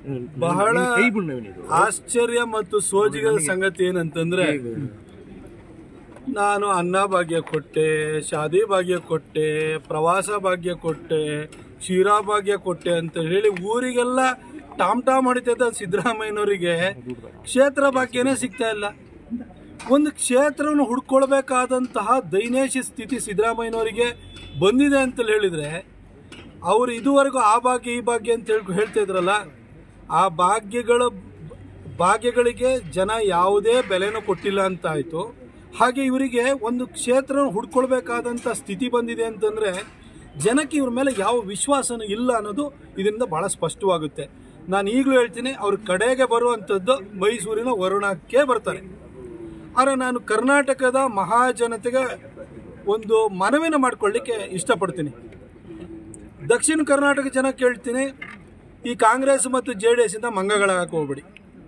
ಬಹಳ ಕೈ ಬುಣ್ಣವನಿದು ಆಶ್ಚರ್ಯ ಮತ್ತು ಸೋಜಿಗದ ಸಂಗತಿ ಏನಂತಂದ್ರೆ ನಾನು ಅನ್ನ ಭಾಗ್ಯ ಕೊಟ್ಟೆ ಶಾದಿ ಭಾಗ್ಯ ಕೊಟ್ಟೆ ಪ್ರವಾಸ ಭಾಗ್ಯ ಕೊಟ್ಟೆ ಕ್ಷೀರಾ ಭಾಗ್ಯ ಕೊಟ್ಟೆ ಅಂತ ಹೇಳಿ ಊರಿಗೆಲ್ಲ ಟಾಮ್ ಟಾಮ್ ಹೊಡಿತೈತ ಸಿದ್ದರಾಮಯ್ಯನವರಿಗೆ ಕ್ಷೇತ್ರ ಭಾಗ್ಯನೇ ಸಿಗ್ತಾ ಇಲ್ಲ ಒಂದು ಕ್ಷೇತ್ರವನ್ನು ಹುಡ್ಕೊಳ್ಬೇಕಾದಂತಹ ದೈನೇಶಿ ಸ್ಥಿತಿ ಸಿದ್ದರಾಮಯ್ಯನವರಿಗೆ ಬಂದಿದೆ ಅಂತ ಹೇಳಿದ್ರೆ ಅವರು ಇದುವರೆಗೂ ಆ ಭಾಗ್ಯ ಈ ಭಾಗ್ಯ ಅಂತ ಹೇಳಿ ಹೇಳ್ತಾ ಇದ್ರಲ್ಲ ಆ ಭಾಗ್ಯಗಳ ಭಾಗ್ಯಗಳಿಗೆ ಜನ ಯಾವುದೇ ಬೆಲೆನೂ ಕೊಟ್ಟಿಲ್ಲ ಅಂತ ಆಯಿತು ಹಾಗೆ ಇವರಿಗೆ ಒಂದು ಕ್ಷೇತ್ರ ಹುಡ್ಕೊಳ್ಬೇಕಾದಂಥ ಸ್ಥಿತಿ ಬಂದಿದೆ ಅಂತಂದರೆ ಜನಕ್ಕೆ ಇವ್ರ ಮೇಲೆ ಯಾವ ವಿಶ್ವಾಸನೂ ಇಲ್ಲ ಅನ್ನೋದು ಇದರಿಂದ ಭಾಳ ಸ್ಪಷ್ಟವಾಗುತ್ತೆ ನಾನು ಈಗಲೂ ಹೇಳ್ತೀನಿ ಅವ್ರ ಕಡೆಗೆ ಬರುವಂಥದ್ದು ಮೈಸೂರಿನ ವರುಣಕ್ಕೆ ಬರ್ತಾರೆ ಆದರೆ ನಾನು ಕರ್ನಾಟಕದ ಮಹಾಜನತೆಗೆ ಒಂದು ಮನವಿನ ಮಾಡ್ಕೊಳ್ಳಿಕ್ಕೆ ಇಷ್ಟಪಡ್ತೀನಿ ದಕ್ಷಿಣ ಕರ್ನಾಟಕ ಜನ ಕೇಳ್ತೀನಿ ಈ ಕಾಂಗ್ರೆಸ್ ಮತ್ತು ಜೆ ಡಿ ಎಸ್ ಇಂದ ಮಂಗಗಳಾಗಕ್ಕೆ ಹೋಗ್ಬೇಡಿ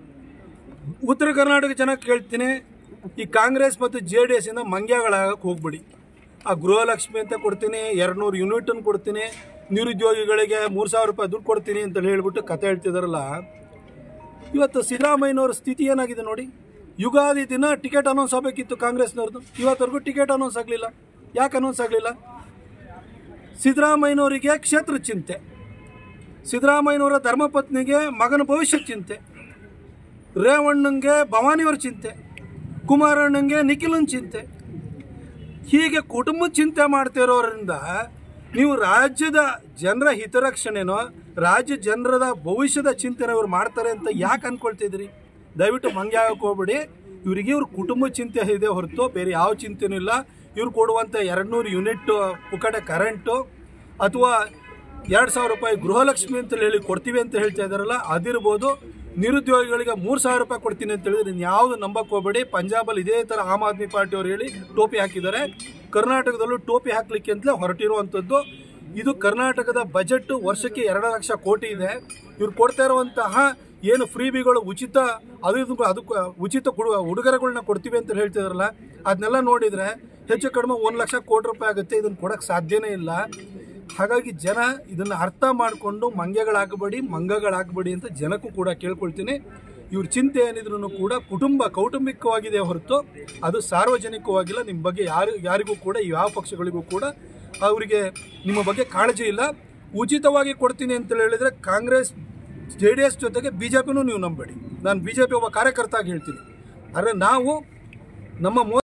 ಉತ್ತರ ಕರ್ನಾಟಕ ಜನ ಕೇಳ್ತೀನಿ ಈ ಕಾಂಗ್ರೆಸ್ ಮತ್ತು ಜೆ ಡಿ ಎಸ್ ಇಂದ ಮಂಗ್ಯಗಳಾಗಕ್ಕೆ ಹೋಗ್ಬೇಡಿ ಆ ಗೃಹಲಕ್ಷ್ಮಿ ಅಂತ ಕೊಡ್ತೀನಿ ಎರಡು ನೂರು ಯೂನಿಟನ್ನು ಕೊಡ್ತೀನಿ ನಿರುದ್ಯೋಗಿಗಳಿಗೆ ಮೂರು ಸಾವಿರ ರೂಪಾಯಿ ದುಡ್ಡು ಕೊಡ್ತೀನಿ ಅಂತ ಹೇಳ್ಬಿಟ್ಟು ಕತೆ ಹೇಳ್ತಿದಾರಲ್ಲ ಇವತ್ತು ಸಿದ್ದರಾಮಯ್ಯನವ್ರ ಸ್ಥಿತಿ ಏನಾಗಿದೆ ನೋಡಿ ಯುಗಾದಿ ದಿನ ಟಿಕೆಟ್ ಅನೌನ್ಸ್ ಆಗಬೇಕಿತ್ತು ಕಾಂಗ್ರೆಸ್ನವ್ರದ್ದು ಇವತ್ತವರೆಗೂ ಟಿಕೆಟ್ ಅನೌನ್ಸ್ ಆಗಲಿಲ್ಲ ಯಾಕೆ ಅನೌನ್ಸ್ ಆಗಲಿಲ್ಲ ಸಿದ್ದರಾಮಯ್ಯನವರಿಗೆ ಕ್ಷೇತ್ರ ಚಿಂತೆ ಸಿದ್ದರಾಮಯ್ಯನವರ ಧರ್ಮಪತ್ನಿಗೆ ಮಗನ ಭವಿಷ್ಯ ಚಿಂತೆ ರೇವಣ್ಣಂಗೆ ಭವಾನಿಯವರ ಚಿಂತೆ ಕುಮಾರಣ್ಣಂಗೆ ನಿಖಿಲನ್ ಚಿಂತೆ ಹೀಗೆ ಕುಟುಂಬ ಚಿಂತೆ ಮಾಡ್ತಿರೋದ್ರಿಂದ ನೀವು ರಾಜ್ಯದ ಜನರ ಹಿತರಕ್ಷಣೆನೋ ರಾಜ್ಯ ಜನರದ ಭವಿಷ್ಯದ ಚಿಂತನೆ ಇವ್ರು ಮಾಡ್ತಾರೆ ಅಂತ ಯಾಕೆ ಅನ್ಕೊಳ್ತಿದ್ರಿ ದಯವಿಟ್ಟು ಮಂಗ್ಯ ಆಗಕ್ಕೆ ಹೋಗ್ಬೇಡಿ ಇವರಿಗೆ ಇವ್ರ ಕುಟುಂಬ ಚಿಂತೆ ಇದೆ ಹೊರತು ಬೇರೆ ಯಾವ ಚಿಂತೆನೂ ಇಲ್ಲ ಇವ್ರು ಕೊಡುವಂಥ ಎರಡು ನೂರು ಯೂನಿಟ್ ಪುಕಡೆ ಕರೆಂಟು ಅಥವಾ ಎರಡು ಸಾವಿರ ರೂಪಾಯಿ ಗೃಹಲಕ್ಷ್ಮಿ ಅಂತ ಹೇಳಿ ಕೊಡ್ತೀವಿ ಅಂತ ಹೇಳ್ತಾ ಇದ್ದಾರಲ್ಲ ಅದಿರ್ಬೋದು ನಿರುದ್ಯೋಗಿಗಳಿಗೆ ಮೂರು ಸಾವಿರ ರೂಪಾಯಿ ಕೊಡ್ತೀನಿ ಅಂತ ಹೇಳಿದ್ರೆ ನೀವು ಯಾವುದು ನಂಬಕ್ಕೆ ಹೋಗಬೇಡಿ ಪಂಜಾಬಲ್ಲಿ ಇದೇ ಥರ ಆಮ್ ಆದ್ಮಿ ಪಾರ್ಟಿಯವರು ಹೇಳಿ ಟೋಪಿ ಹಾಕಿದ್ದಾರೆ ಕರ್ನಾಟಕದಲ್ಲೂ ಟೋಪಿ ಹಾಕ್ಲಿಕ್ಕೆ ಅಂತಲೇ ಹೊರಟಿರುವಂಥದ್ದು ಇದು ಕರ್ನಾಟಕದ ಬಜೆಟ್ ವರ್ಷಕ್ಕೆ ಎರಡು ಲಕ್ಷ ಕೋಟಿ ಇದೆ ಇವ್ರು ಕೊಡ್ತಾ ಇರುವಂತಹ ಏನು ಫ್ರೀಬಿಗಳು ಉಚಿತ ಅದು ಇದು ಅದಕ್ಕೆ ಉಚಿತ ಕೊಡು ಉಡುಗೊರೆಗಳನ್ನ ಕೊಡ್ತೀವಿ ಅಂತ ಹೇಳ್ತಿದಾರಲ್ಲ ಅದನ್ನೆಲ್ಲ ನೋಡಿದ್ರೆ ಹೆಚ್ಚು ಕಡಿಮೆ ಒಂದು ಲಕ್ಷ ಕೋಟಿ ರೂಪಾಯಿ ಆಗುತ್ತೆ ಇದನ್ನು ಕೊಡಕ್ಕೆ ಸಾಧ್ಯನೇ ಇಲ್ಲ ಹಾಗಾಗಿ ಜನ ಇದನ್ನು ಅರ್ಥ ಮಾಡಿಕೊಂಡು ಮಂಗ್ಯಗಳಾಗಬೇಡಿ ಮಂಗಗಳಾಗಬೇಡಿ ಅಂತ ಜನಕ್ಕೂ ಕೂಡ ಕೇಳ್ಕೊಳ್ತೀನಿ ಇವ್ರ ಚಿಂತೆ ಏನಿದ್ರು ಕೂಡ ಕುಟುಂಬ ಕೌಟುಂಬಿಕವಾಗಿದೆ ಹೊರತು ಅದು ಸಾರ್ವಜನಿಕವಾಗಿಲ್ಲ ನಿಮ್ಮ ಬಗ್ಗೆ ಯಾರು ಯಾರಿಗೂ ಕೂಡ ಯಾವ ಪಕ್ಷಗಳಿಗೂ ಕೂಡ ಅವರಿಗೆ ನಿಮ್ಮ ಬಗ್ಗೆ ಕಾಳಜಿ ಇಲ್ಲ ಉಚಿತವಾಗಿ ಕೊಡ್ತೀನಿ ಅಂತ ಹೇಳಿದ್ರೆ ಕಾಂಗ್ರೆಸ್ ಜೆ ಡಿ ಎಸ್ ಜೊತೆಗೆ ಬಿ ಜೆ ಪಿನೂ ನೀವು ನಂಬೇಡಿ ನಾನು ಬಿ ಜೆ ಪಿ ಒಬ್ಬ ಕಾರ್ಯಕರ್ತ ಆಗಿ ಹೇಳ್ತೀನಿ ಆದರೆ ನಾವು ನಮ್ಮ ಮೋ